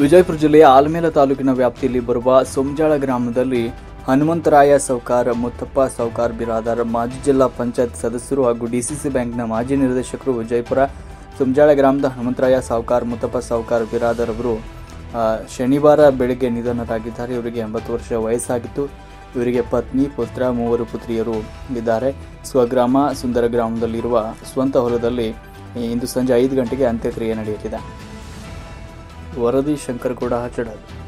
ವಿಜಯಪುರ ಜಿಲ್ಲೆಯ ಆಲ್ಮೇಲ ತಾಲೂಕಿನ ವ್ಯಾಪ್ತಿಯಲ್ಲಿ ಬರುವ ಸೊಂಜಾಳ ಗ್ರಾಮದಲ್ಲಿ ಹನುಮಂತರಾಯ ಸೌಕಾರ್ ಮುತ್ತಪ್ಪ ಸೌಕಾರ್ ಬಿರಾದರ್ ಮಾಜಿ ಜಿಲ್ಲಾ ಪಂಚಾಯತ್ ಸದಸ್ಯರು ಹಾಗೂ ಡಿಸಿಸಿ ಬ್ಯಾಂಕ್ನ ಮಾಜಿ ನಿರ್ದೇಶಕರು ವಿಜಯಪುರ ಸೊಂಜಾಳ ಗ್ರಾಮದ ಹನುಮಂತರಾಯ ಸಾವ್ಕಾರ್ ಮುತ್ತಪ್ಪ ಸಾವ್ಕಾರ್ ಬಿರಾದರ್ ಅವರು ಆ, ಶನಿವಾರ ಬೆಳಗ್ಗೆ ನಿಧನರಾಗಿದ್ದಾರೆ ಇವರಿಗೆ ಎಂಬತ್ತು ವರ್ಷ ವಯಸ್ಸಾಗಿತ್ತು ಇವರಿಗೆ ಪತ್ನಿ ಪುತ್ರ ಮೂವರು ಪುತ್ರಿಯರು ಇದ್ದಾರೆ ಸ್ವಗ್ರಾಮ ಸುಂದರ ಗ್ರಾಮದಲ್ಲಿರುವ ಸ್ವಂತ ಹೊಲದಲ್ಲಿ ಇಂದು ಸಂಜೆ ಐದು ಗಂಟೆಗೆ ಅಂತ್ಯಕ್ರಿಯೆ ನಡೆಯುತ್ತಿದೆ ವರದಿ ಶಂಕರಗೌಡ ಹಚ್ಚಡದು